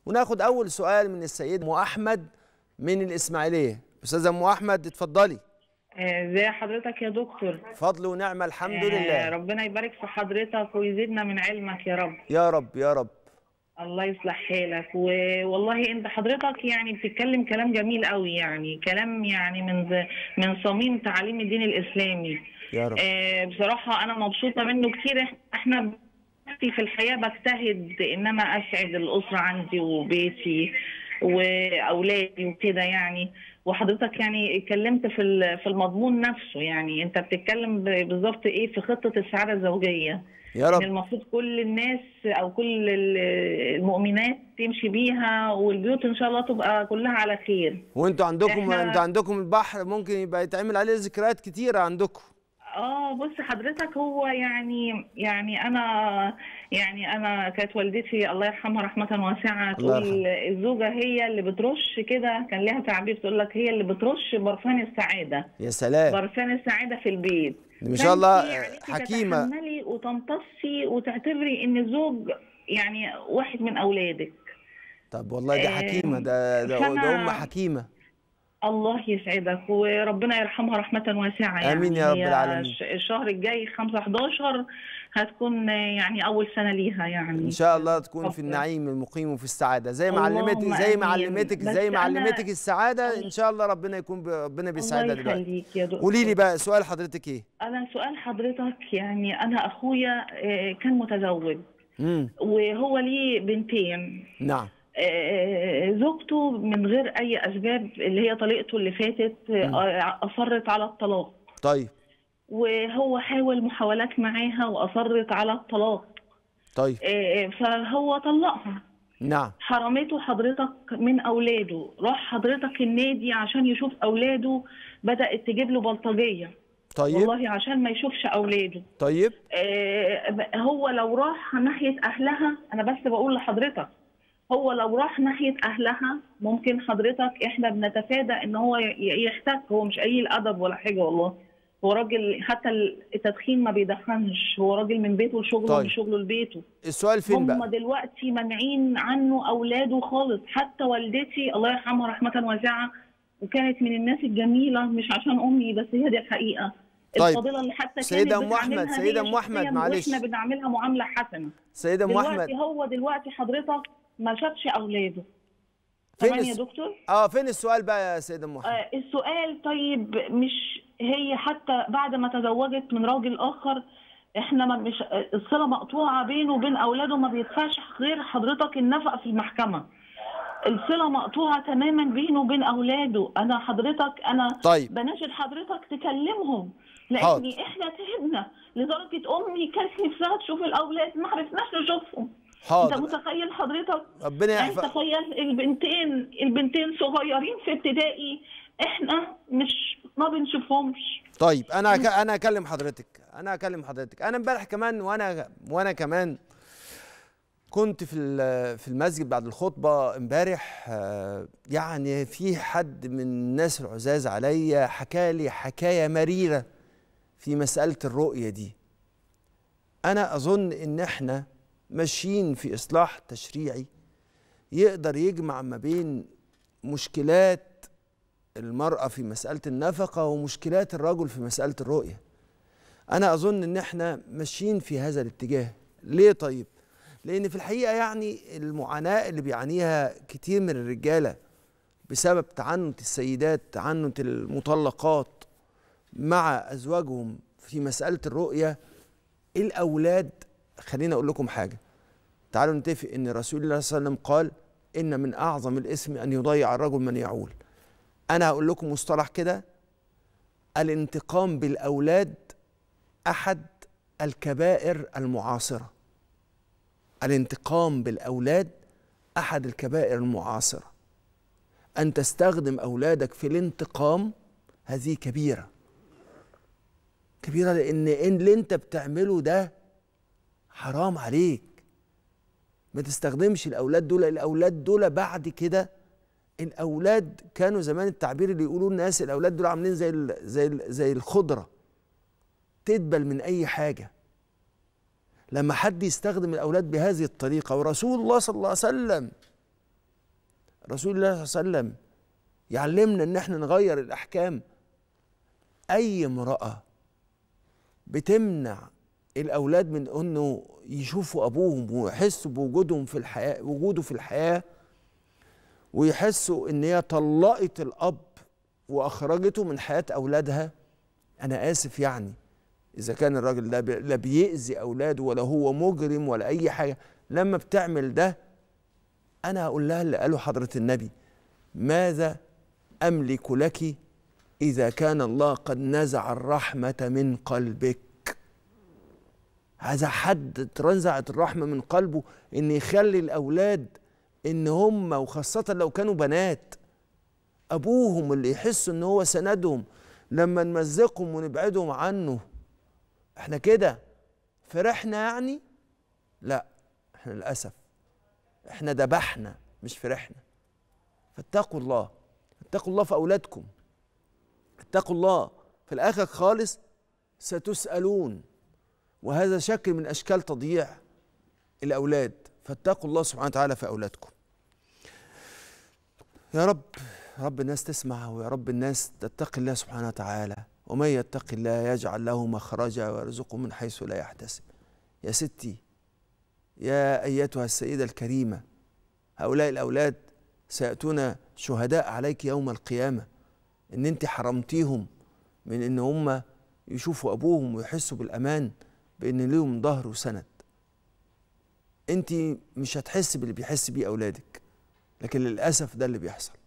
وناخد اول سؤال من السيد ام احمد من الاسماعيليه استاذه ام احمد اتفضلي آه، ازي حضرتك يا دكتور فضل ونعمه الحمد آه، لله ربنا يبارك في حضرتك ويزيدنا من علمك يا رب يا رب يا رب الله يصلح حالك والله انت حضرتك يعني بتتكلم كلام جميل قوي يعني كلام يعني من ز- من صميم تعاليم الدين الاسلامي يا رب آه، بصراحه انا مبسوطه منه كتير إح- احنا في الحياه بجتهد ان انا اسعد الاسره عندي وبيتي واولادي وكده يعني وحضرتك يعني اتكلمت في ال- في المضمون نفسه يعني انت بتتكلم ب- بالظبط ايه في خطه السعاده الزوجيه يا ان رب المفروض كل الناس او كل ال- المؤمنات تمشي بيها والبيوت ان شاء الله تبقى كلها على خير وانتوا عندكم إحنا- انتوا عندكم البحر ممكن يبقى يتعمل عليه ذكريات كتيره عندكم اه بص حضرتك هو يعني يعني انا يعني انا كانت والدتي الله يرحمها رحمه واسعه الله تقول الزوجه هي اللي بترش كده كان لها تعبير تقول لك هي اللي بترش برفان السعاده يا سلام برفان السعاده في البيت ما شاء الله فأنتي عليكي حكيمه تتحملي وتمتصي وتعتبري ان الزوج يعني واحد من اولادك طب والله دي آه، حكيمه ده ده, فأنا- ده ام حكيمه الله يسعدك وربنا يرحمها رحمة واسعة آمين يعني يا رب هي العالمين. الش- الشهر الجاي 5 11 هتكون يعني أول سنة ليها يعني ان شاء الله تكون في طب- النعيم المقيم وفي السعاده زي ما اللهم علمتك زي ما آمين. علمتك بس زي ما أنا- علمتك السعاده ان شاء الله ربنا يكون ب... ربنا بيسعدها الله دلوقتي يخليك يا دكتور قولي لي بقى سؤال حضرتك ايه أنا سؤال حضرتك يعني أنا أخويا آه، كان متزوج امم وهو ليه بنتين نعم آه، زوجته من غير أي أسباب اللي هي طليقته اللي فاتت آه، أصرت على الطلاق طيب وهو حاول محاولات معاها وأصرت على الطلاق طيب آه، فهو طلقها نعم حرمته حضرتك من اولاده راح حضرتك النادي عشان يشوف اولاده بدات تجيب له بلطجيه طيب والله عشان ما يشوفش اولاده طيب آه، ب- هو لو راح ناحيه اهلها انا بس بقول لحضرتك هو لو راح ناحيه اهلها ممكن حضرتك احنا بنتفادى ان هو ي- يحتك هو مش قليل ادب ولا حاجه والله هو راجل حتى التدخين ما بيدخنش هو راجل من بيته لشغله طيب. ومن شغله لبيته السؤال فين هم بقى دلوقتي مانعين عنه اولاده خالص حتى والدتي الله يرحمها رحمه واسعه وكانت من الناس الجميله مش عشان امي بس هي دي الحقيقه طيب. الفضيله اللي حتى سيدة كانت أم أحمد، بتعاملها سيدة هي أم أحمد، شخصياً معلش. واحنا بنعملها معامله حسنه سيدة ام دلوقتي احمد هو دلوقتي حضرتك ما شافش اولاده فين تمام يا الس- دكتور اه فين السؤال بقى يا سيدة ام احمد آه السؤال طيب مش هي حتى بعد ما تزوجت من راجل اخر احنا ما مش الصله مقطوعه بينه وبين اولاده ما بيدفعش غير حضرتك النفقه في المحكمه الصله مقطوعه تماما بينه وبين اولاده انا حضرتك انا طيب بناشد حضرتك تكلمهم حاضر. لان احنا تعبنا لدرجه امي كانت نفسها تشوف الاولاد ما عرفناش نشوفهم انت حاضر متخيل حضرتك ربنا يعني يحفظ تخيل البنتين البنتين صغيرين في ابتدائي احنا مش ما بنشوفهمش طيب انا أك... انا اكلم حضرتك انا اكلم حضرتك انا امبارح كمان وانا وانا كمان كنت في ال- في المسجد بعد الخطبه امبارح آه، يعني في حد من الناس العزاز عليا حكى لي حكايه مريره في مساله الرؤيه دي انا اظن ان احنا ماشيين في اصلاح تشريعي يقدر يجمع ما بين مشكلات المرأة في مسألة النفقة ومشكلات الرجل في مسألة الرؤية أنا أظن إن إحنا ماشيين في هذا الاتجاه ليه طيب؟ لأن في الحقيقة يعني المعاناة اللي بيعانيها كتير من الرجالة بسبب تعنت السيدات تعنت المطلقات مع أزواجهم في مسألة الرؤية الأولاد خليني أقول لكم حاجة تعالوا نتفق إن رسول الله صلى الله عليه وسلم قال إن من أعظم الإثم أن يضيع الرجل من يعول أنا هقول لكم مصطلح كده الانتقام بالأولاد أحد الكبائر المعاصرة الانتقام بالأولاد أحد الكبائر المعاصرة أن تستخدم أولادك في الانتقام هذه كبيرة كبيرة لأن إن اللي أنت بتعمله ده حرام عليك ما تستخدمش الأولاد دول الأولاد دول بعد كده الاولاد كانوا زمان التعبير اللي يقولوه الناس الاولاد دول عاملين زي ال زي ال زي الخضره تدبل من اي حاجه لما حد يستخدم الاولاد بهذه الطريقه ورسول الله صلى الله عليه وسلم رسول الله صلى الله عليه وسلم يعلمنا ان احنا نغير الاحكام اي امراه بتمنع الاولاد من انه يشوفوا ابوهم ويحسوا بوجودهم في الحياه وجوده في الحياه ويحسوا ان هي طلقت الاب واخرجته من حياه اولادها انا اسف يعني اذا كان الراجل ده بي- لا بيأذي اولاده ولا هو مجرم ولا اي حاجه لما بتعمل ده انا هقول لها اللي قاله حضره النبي ماذا املك لك اذا كان الله قد نزع الرحمه من قلبك هذا حد اتنزعت الرحمه من قلبه ان يخلي الاولاد ان هم وخاصه لو كانوا بنات ابوهم اللي يحسوا ان هو سندهم لما نمزقهم ونبعدهم عنه احنا كده فرحنا يعني لا احنا للاسف احنا ذبحنا مش فرحنا فاتقوا الله اتقوا الله في اولادكم اتقوا الله في الاخر خالص ستسالون وهذا شكل من اشكال تضييع الاولاد فاتقوا الله سبحانه وتعالى في اولادكم يا رب يا رب الناس تسمع ويا رب الناس تتقي الله سبحانه وتعالى ومن يتق الله يجعل له مخرجا ويرزقه من حيث لا يحتسب يا ستي يا ايتها السيده الكريمه هؤلاء الاولاد سياتون شهداء عليك يوم القيامه ان انت حرمتيهم من ان هم يشوفوا ابوهم ويحسوا بالامان بان ليهم ظهر وسند انت مش هتحس باللي بيحس بيه اولادك لكن للاسف ده اللي بيحصل